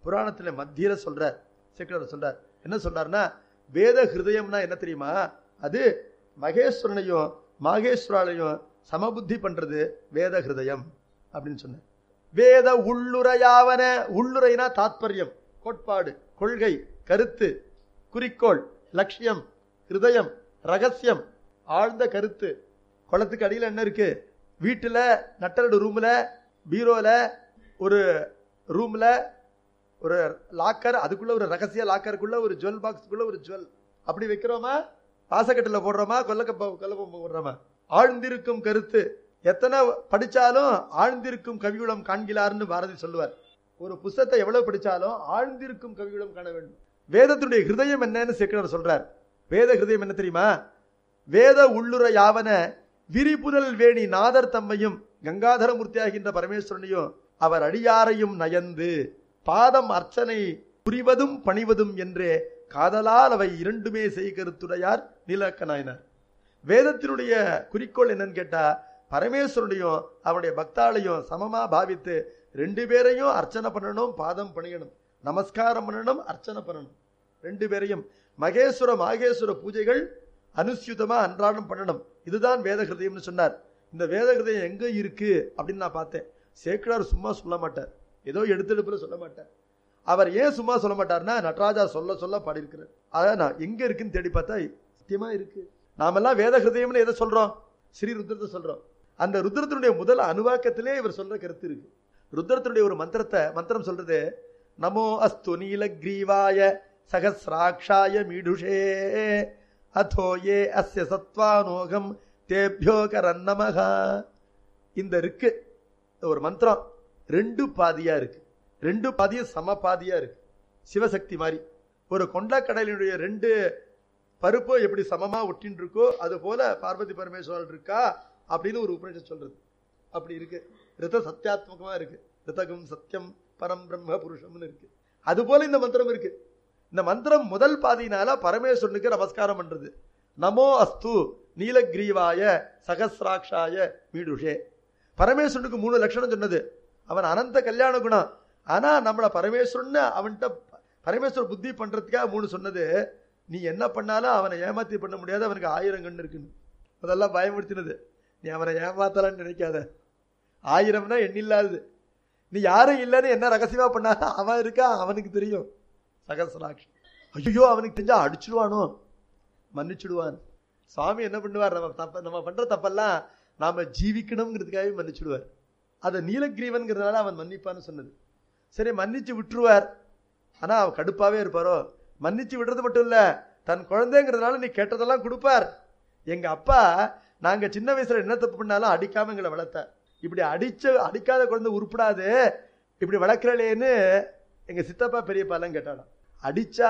புராணத்துல மத்தியில சொல்றார் சேக்கிழார் சொல்றார் என்ன சொல்றாருன்னா வேத ஹிருதயம்னா என்ன தெரியுமா அது மகேஸ்வரனையும் மாகேஸ்வராலையும் சமபுத்தி பண்றது வேத ஹிருதயம் அப்படின்னு சொன்னேன் வேத உள்ளுரையாவன உள்ளுரைனா தாத்பரியம் கோட்பாடு கொள்கை கருத்து குறிக்கோள் லட்சியம் ஹிருதயம் ரகசியம் ஆழ்ந்த கருத்து குளத்துக்கு அடியில் என்ன இருக்கு வீட்டுல நட்டலடு ரூம்ல பீரோல ஒரு ரூம்ல ஒரு லாக்கர் அதுக்குள்ள ஒரு ரகசிய லாக்கருக்குள்ள ஒரு ஜுவல் பாக்ஸ்க்குள்ள ஒரு ஜுவல் அப்படி வைக்கிறோமா வாசக்கட்டில போடுறோமா கொல்லக்கப்ப கொல்லப்பம்பு போடுறோமா ஆழ்ந்திருக்கும் கருத்து எத்தனை படிச்சாலும் ஆழ்ந்திருக்கும் கவியுளம் காண்கிறார்னு பாரதி சொல்லுவார் ஒரு புஸ்தத்தை எவ்வளவு படிச்சாலும் ஆழ்ந்திருக்கும் கவியுளம் காண வேண்டும் வேதத்துடைய ஹிருதயம் என்னன்னு சேக்கிழார் சொல்றார் வேத ஹிருதயம் என்ன தெரியுமா வேத உள்ளுர யாவன விரிபுதல் வேணி நாதர் தம்மையும் கங்காதரமூர்த்தியாகின்ற பரமேஸ்வரனையும் அவர் அடியாரையும் நயந்து பாதம் அர்ச்சனை புரிவதும் பணிவதும் என்றே காதலால் அவை இரண்டுமே செய்கருத்துடையார் நீலக்க நாயனார் வேதத்தினுடைய குறிக்கோள் என்னன்னு கேட்டா பரமேஸ்வரனையும் அவருடைய பக்தாளையும் சமமா பாவித்து ரெண்டு பேரையும் அர்ச்சனை பண்ணணும் பாதம் பணியணும் நமஸ்காரம் பண்ணணும் அர்ச்சனை பண்ணணும் ரெண்டு பேரையும் மகேஸ்வர மாகேஸ்வர பூஜைகள் அனுசியுதமா அன்றாடம் பண்ணணும் இதுதான் வேத ஹிருதயம்னு சொன்னார் இந்த வேத ஹிருதயம் எங்க இருக்கு அப்படின்னு நான் பார்த்தேன் சேக்கிழார் சும்மா சொல்ல மாட்டார் ஏதோ எடுத்தெடுப்புல சொல்ல மாட்டார் அவர் ஏன் சும்மா சொல்ல மாட்டார்னா நடராஜா சொல்ல சொல்ல பாடியிருக்கிறார் அதான் நான் எங்க இருக்குன்னு தேடி பார்த்தா சத்தியமா இருக்கு நாமெல்லாம் வேத ஹிருதயம்னு எதை சொல்றோம் ஸ்ரீ ருத்ரத்தை சொல்றோம் அந்த ருத்ரத்தினுடைய முதல் அனுவாக்கத்திலே இவர் சொல்ற கருத்து இருக்கு ருத்ரத்தினுடைய ஒரு மந்திரத்தை மந்திரம் சொல்றது நமோ அஸ்து நீலக்ரீவாய சகசிராட்சாய மீடுஷே அதோ ஏ அஸ்ய சத்வானோகம் தேபியோ கரன்னமகா இந்த இருக்கு ஒரு மந்திரம் ரெண்டு பாதியா இருக்கு ரெண்டு பாதியும் சம பாதியா இருக்கு சிவசக்தி மாதிரி ஒரு கொண்டக்கடலினுடைய ரெண்டு பருப்பு எப்படி சமமா ஒட்டின்னு இருக்கோ அது போல பார்வதி பரமேஸ்வரன் இருக்கா அப்படின்னு ஒரு உபநிஷம் சொல்றது அப்படி இருக்கு ரித சத்தியாத்மகமா இருக்கு ரிதகம் சத்தியம் பரம் பிரம்ம புருஷம்னு இருக்கு அது போல இந்த மந்திரம் இருக்கு இந்த மந்திரம் முதல் பாதியினால பரமேஸ்வரனுக்கு நமஸ்காரம் பண்றது நமோ அஸ்து நீலகிரீவாய சகசிராட்சாய மீடுஷே பரமேஸ்வரனுக்கு மூணு லட்சணம் சொன்னது அவன் அனந்த கல்யாண குணம் ஆனா நம்மள பரமேஸ்வரன் அவன்கிட்ட பரமேஸ்வர புத்தி பண்றதுக்காக மூணு சொன்னது நீ என்ன பண்ணாலும் அவனை ஏமாத்தி பண்ண முடியாது அவனுக்கு ஆயிரம் கண்ணு இருக்குன்னு அதெல்லாம் பயமுறுத்தினது நீ அவனை ஏமாத்தலான்னு நினைக்காத ஆயிரம்னா எண்ணில்லாது நீ யாரும் இல்லைன்னு என்ன ரகசியமா பண்ணாலும் அவன் இருக்கா அவனுக்கு தெரியும் சகசராட்சி ஐயோ அவனுக்கு தெரிஞ்சா அடிச்சிடுவானோ மன்னிச்சுடுவான் சுவாமி என்ன பண்ணுவார் நம்ம தப்ப நம்ம பண்ற தப்பெல்லாம் நாம ஜீவிக்கணுங்கிறதுக்காகவே மன்னிச்சுடுவார் அதை நீலகிரீவன்கிறதுனால அவன் மன்னிப்பான்னு சொன்னது சரி மன்னிச்சு விட்டுருவார் ஆனா அவன் கடுப்பாவே இருப்பாரோ மன்னிச்சு விடுறது மட்டும் இல்ல தன் குழந்தைங்கிறதுனால நீ கேட்டதெல்லாம் கொடுப்பார் எங்க அப்பா நாங்க சின்ன வயசுல என்ன தப்பு பண்ணாலும் அடிக்காம எங்களை வளர்த்தார் இப்படி அடிச்ச அடிக்காத குழந்தை உருப்படாது இப்படி வளர்க்கறலேன்னு எங்க சித்தப்பா பெரியப்பா எல்லாம் கேட்டாலும் அடிச்சா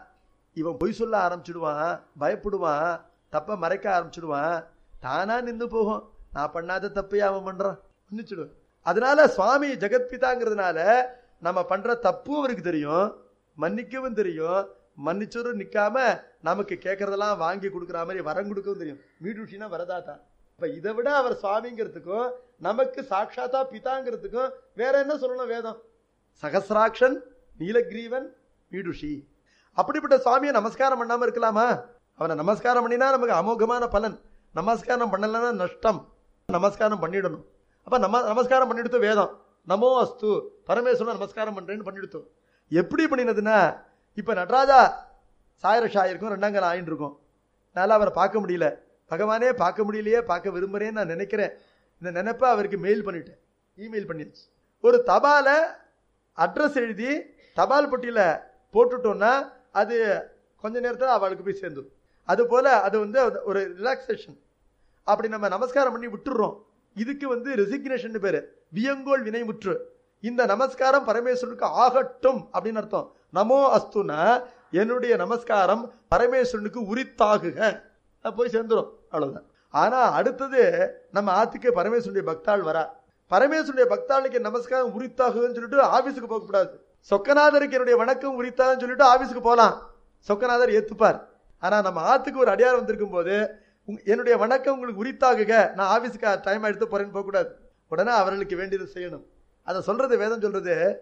இவன் பொய் சொல்ல ஆரம்பிச்சிடுவான் பயப்படுவான் தப்ப மறைக்க ஆரம்பிச்சிடுவான் தானா நின்று போகும் நான் பண்ணாத தப்பையே அவன் பண்றான் மன்னிச்சிடுவேன் அதனால சுவாமி ஜெகத்பிதாங்கிறதுனால நம்ம பண்ற தப்பும் அவருக்கு தெரியும் மன்னிக்கவும் தெரியும் மன்னிச்சோரும் நிக்காம நமக்கு கேட்கறதெல்லாம் வாங்கி கொடுக்குற மாதிரி வரம் கொடுக்கவும் தெரியும் மீடுஷினா வரதாத்தா இப்ப இதை விட அவர் சுவாமிங்கிறதுக்கும் நமக்கு சாட்சாத்தா பிதாங்கிறதுக்கும் வேற என்ன சொல்லணும் வேதம் சகசிராக்ஷன் நீலகிரீவன் மீடுஷி அப்படிப்பட்ட சுவாமியை நமஸ்காரம் பண்ணாம இருக்கலாமா அவனை நமஸ்காரம் பண்ணினா நமக்கு அமோகமான பலன் நமஸ்காரம் பண்ணலன்னா நஷ்டம் நமஸ்காரம் பண்ணிடணும் அப்ப நம்ம நமஸ்காரம் பண்ணிடுத்து வேதம் நமோ அஸ்து பரமேஸ்வரன் நமஸ்காரம் பண்றேன்னு பண்ணிடுத்தோம் எப்படி பண்ணினதுன்னா இப்ப நடராஜா சாயிரஷா ஆயிருக்கும் ரெண்டாங்கல் ஆயின்னு இருக்கும் என்னால அவரை பார்க்க முடியல பகவானே பார்க்க முடியலையே பார்க்க விரும்புறேன்னு நான் நினைக்கிறேன் இந்த நினைப்ப அவருக்கு மெயில் பண்ணிட்டேன் இமெயில் பண்ணிடுச்சு ஒரு தபால அட்ரஸ் எழுதி தபால் பெட்டியில போட்டுட்டோம்னா அது கொஞ்ச நேரத்தில் அவளுக்கு போய் சேர்ந்துடும் அது போல அது வந்து ஒரு ரிலாக்ஸேஷன் அப்படி நம்ம நமஸ்காரம் பண்ணி விட்டுடுறோம் இதுக்கு வந்து ரெசிக்னேஷன் பேரு வியங்கோல் வினைமுற்று இந்த நமஸ்காரம் பரமேஸ்வரனுக்கு ஆகட்டும் அப்படின்னு அர்த்தம் நமோ அஸ்துனா என்னுடைய நமஸ்காரம் பரமேஸ்வரனுக்கு உரித்தாகுக அது போய் சேர்ந்துடும் அவ்வளவுதான் ஆனா அடுத்தது நம்ம ஆத்துக்கு பரமேஸ்வரனுடைய பக்தாள் வரா பரமேஸ்வரனுடைய பக்தாளுக்கு நமஸ்காரம் உரித்தாகுதுன்னு சொல்லிட்டு ஆபீஸுக்கு போகக்கூடாது சொக்கநாதருக்கு என்னுடைய வணக்கம் உரித்தாதுன்னு சொல்லிட்டு ஆபீஸுக்கு போகலாம் சொக்கநாதர் ஏத்துப்பார் ஆனா நம்ம ஆத்துக்கு ஒரு அடியார் வந்திருக்கும் போது உங்க- என்னுடைய வணக்கம் உங்களுக்கு உரித்தாகுக நான் ஆபீஸுக்கு டைம் எடுத்து போறேன்னு போகக்கூடாது உடனே அவர்களுக்கு வேண்டியதை செய்யணும் அதை சொல்றது வேதம் சொல்றது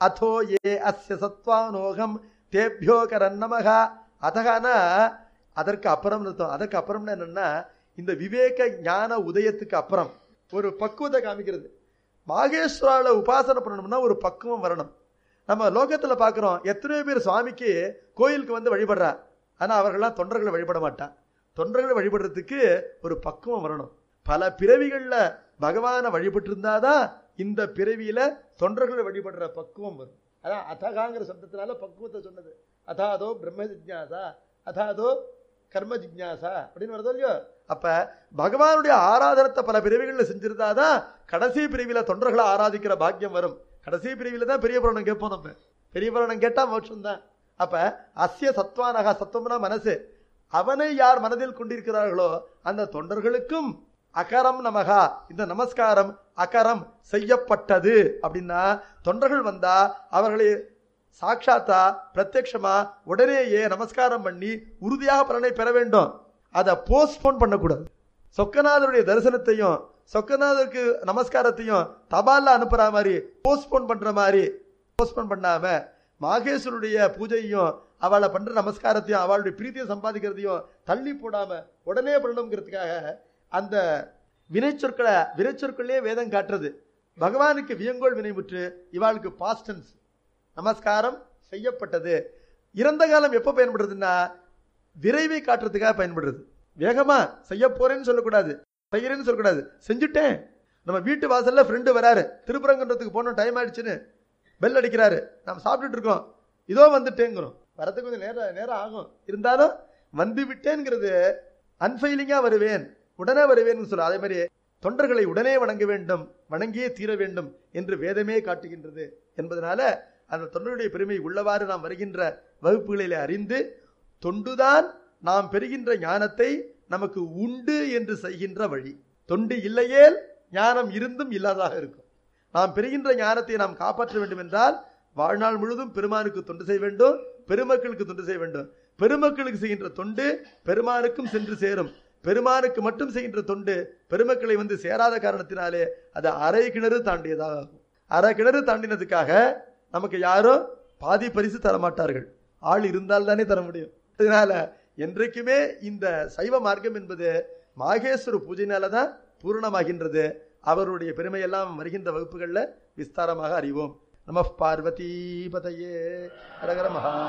அதோ ஏ அஸ்ய சத்வானோகம் தேப்யோ கரன்னமக அதகானா அதற்கு அப்புறம் அர்த்தம் அதற்கு அப்புறம்னா என்னன்னா இந்த விவேக ஞான உதயத்துக்கு அப்புறம் ஒரு பக்குவத்தை காமிக்கிறது மாகேஸ்வரால உபாசனை பண்ணணும்னா ஒரு பக்குவம் வரணும் நம்ம லோகத்துல பாக்குறோம் எத்தனையோ பேர் சுவாமிக்கு கோயிலுக்கு வந்து வழிபடுறா ஆனா அவர்கள்லாம் தொண்டர்களை வழிபட மாட்டான் தொண்டர்களை வழிபடுறதுக்கு ஒரு பக்குவம் வரணும் பல பிறவிகள்ல பகவானை வழிபட்டு இருந்தாதான் இந்த பிறவியில தொண்டர்களை வழிபடுற பக்குவம் வரும் அதான் அதகாங்கிற சப்தத்தினால பக்குவத்தை சொன்னது அதாதோ பிரம்ம ஜிக்ஞாசா அதாதோ கர்ம ஜிக்ஞாசா அப்படின்னு வருதோ இல்லையோ அப்ப பகவானுடைய ஆராதனத்தை பல பிரிவுகளில் செஞ்சிருந்தாதான் கடைசி பிரிவில தொண்டர்களை ஆராதிக்கிற பாக்கியம் வரும் கடைசி பிரிவில தான் பெரிய புராணம் கேட்போம் நம்ம பெரிய புராணம் கேட்டா மோட்சம் தான் அப்ப அஸ்ய சத்வானகா சத்துவம்னா மனசு அவனை யார் மனதில் கொண்டிருக்கிறார்களோ அந்த தொண்டர்களுக்கும் அகரம் நமகா இந்த நமஸ்காரம் அகரம் செய்யப்பட்டது அப்படின்னா தொண்டர்கள் வந்தா அவர்களை சாட்சாத்தா பிரத்யக்ஷமா உடனேயே நமஸ்காரம் பண்ணி உறுதியாக பலனை பெற வேண்டும் அதை போஸ்ட்போன் பண்ணக்கூடாது சொக்கநாதருடைய தரிசனத்தையும் சொக்கநாதருக்கு நமஸ்காரத்தையும் தபால்ல அனுப்புற மாதிரி போஸ்ட்போன் பண்ற மாதிரி போஸ்ட்போன் பண்ணாம மாகேஸ்வருடைய பூஜையும் அவளை பண்ற நமஸ்காரத்தையும் அவளுடைய பிரீத்தியை சம்பாதிக்கிறதையும் தள்ளி போடாம உடனே பண்ணணுங்கிறதுக்காக அந்த வினைச்சொற்களை வினைச்சொற்களே வேதம் காட்டுறது பகவானுக்கு வியங்கோள் வினைமுற்று இவாளுக்கு பாஸ்டன்ஸ் நமஸ்காரம் செய்யப்பட்டது இறந்த காலம் எப்போ பயன்படுறதுன்னா விரைவை காட்டுறதுக்காக பயன்படுறது வேகமா செய்ய போறேன்னு சொல்லக்கூடாது செய்யறேன்னு சொல்லக்கூடாது செஞ்சுட்டேன் நம்ம வீட்டு வாசல்ல ஃப்ரெண்டு வராரு திருப்பரங்குன்றத்துக்கு போனோம் டைம் ஆயிடுச்சுன்னு பெல் அடிக்கிறாரு நம்ம சாப்பிட்டுட்டு இருக்கோம் இதோ வந்துட்டேங்கிறோம் வரதுக்கு கொஞ்சம் நேரம் நேரம் ஆகும் இருந்தாலும் வந்து விட்டேங்கிறது அன்ஃபெயிலிங்கா வருவேன் உடனே வருவேன் சொல்ல அதே மாதிரி தொண்டர்களை உடனே வணங்க வேண்டும் வணங்கியே தீர வேண்டும் என்று வேதமே காட்டுகின்றது என்பதனால அந்த தொண்டருடைய பெருமை உள்ளவாறு நாம் வருகின்ற வகுப்புகளிலே அறிந்து தொண்டுதான் நாம் பெறுகின்ற ஞானத்தை நமக்கு உண்டு என்று செய்கின்ற வழி தொண்டு இல்லையேல் ஞானம் இருந்தும் இல்லாதாக இருக்கும் நாம் பெறுகின்ற ஞானத்தை நாம் காப்பாற்ற வேண்டும் என்றால் வாழ்நாள் முழுதும் பெருமானுக்கு தொண்டு செய்ய வேண்டும் பெருமக்களுக்கு தொண்டு செய்ய வேண்டும் பெருமக்களுக்கு செய்கின்ற தொண்டு பெருமானுக்கும் சென்று சேரும் பெருமானுக்கு மட்டும் செய்கின்ற தொண்டு பெருமக்களை வந்து சேராத காரணத்தினாலே அது அரை கிணறு தாண்டியதாக ஆகும் அரை கிணறு தாண்டினதுக்காக நமக்கு யாரும் பாதி பரிசு தர மாட்டார்கள் ஆள் இருந்தால் தானே தர முடியும் அதனால என்றைக்குமே இந்த சைவ மார்க்கம் என்பது மாகேஸ்வர பூஜையினால தான் பூரணமாகின்றது அவருடைய பெருமையெல்லாம் வருகின்ற வகுப்புகளில் விஸ்தாரமாக அறிவோம் நம பார்வதி பதையே ஹரஹர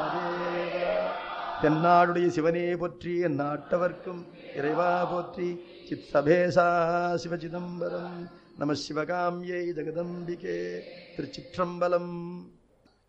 மகாதேவா தென்னாடுடைய சிவனே போற்றி என் நாட்டவர்க்கும் இறைவா போற்றி சித் சபேசா சிவசிதம்பரம் நம சிவகாமியை ஜெகதம்பிகே திருச்சிற்றம்பலம்